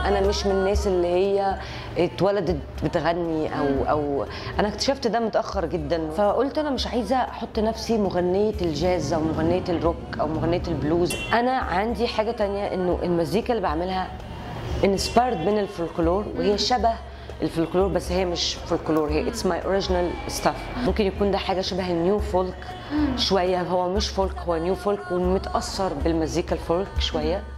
انا مش من الناس اللي هي اتولدت بتغني او او انا اكتشفت ده متاخر جدا فقلت انا مش عايزه احط نفسي مغنيه الجاز او مغنيه الروك او مغنيه البلوز انا عندي حاجه تانية انه المزيكا اللي بعملها انسبايرد من الفولكلور وهي شبه الفولكلور بس هي مش فولكلور هي اتس ماي اوريجينال ستاف ممكن يكون ده حاجه شبه النيو فولك شويه هو مش فولك هو نيو فولك ومتاثر بالمزيكا الفولك شويه